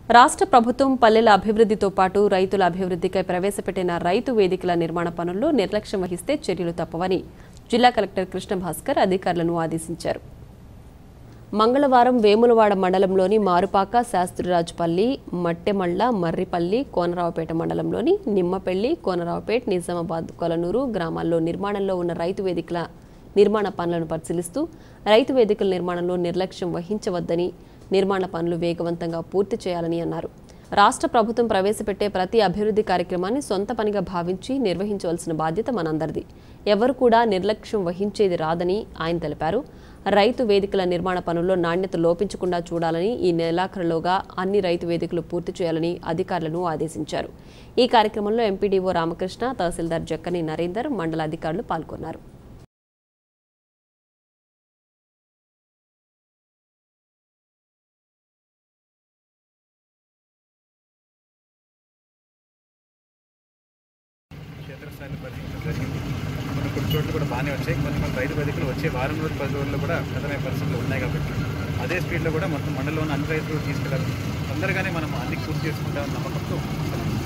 రాష్ట్ర ప్రభుత్వం పల్లెల అభివృద్ధితో పాటు రైతుల అభివృద్ధికై ప్రవేశపెట్టిన రైతు వేదికల నిర్మాణ పనుల్లో నిర్లక్ష్యం వహిస్తే చర్యలు తప్పవని జిల్లా కలెక్టర్ కృష్ణ భాస్కర్ అధికారులను ఆదేశించారు మంగళవారం వేములవాడ మండలంలోని మారుపాక శాస్త్రిరాజుపల్లి మట్టెమళ్ళ మర్రిపల్లి కోనరావుపేట మండలంలోని నిమ్మపెల్లి కోనరావుపేట నిజామాబాద్ కొలనూరు గ్రామాల్లో నిర్మాణంలో ఉన్న రైతు వేదికల నిర్మాణ పనులను పరిశీలిస్తూ రైతు వేదికల నిర్మాణంలో నిర్లక్ష్యం వహించవద్దని నిర్మాణ పనులు వేగవంతంగా పూర్తి చేయాలని అన్నారు రాష్ట్ర ప్రభుత్వం ప్రవేశపెట్టే ప్రతి అభివృద్ధి కార్యక్రమాన్ని సొంత పనిగా భావించి నిర్వహించవలసిన బాధ్యత మనందరిది ఎవరు కూడా నిర్లక్ష్యం వహించేది రాదని ఆయన తెలిపారు రైతు వేదికల నిర్మాణ పనుల్లో నాణ్యత లోపించకుండా చూడాలని ఈ నెలాఖరులోగా అన్ని రైతు వేదికలు పూర్తి చేయాలని అధికారులను ఆదేశించారు ఈ కార్యక్రమంలో ఎంపీడీఓ రామకృష్ణ తహసీల్దార్ జక్కని నరేందర్ మండల అధికారులు పాల్గొన్నారు క్షేత్రస్థాయిలో పరిశీలించడం జరిగింది కొన్ని కొన్ని చోట్ల కూడా బాగానే వచ్చాయి కొన్ని కొన్ని రైతు వేదికలు వచ్చే వారం రోజులు పది రోజుల్లో కూడా కథమయ్యే పరిస్థితులు ఉన్నాయి కాబట్టి అదే స్పీడ్లో కూడా మొత్తం మండలంలో అన్ని రైతులు తీసుకెళ్ళాలి తొందరగానే మనం అన్ని పూర్తి చేసుకుంటామని నమ్మకంతో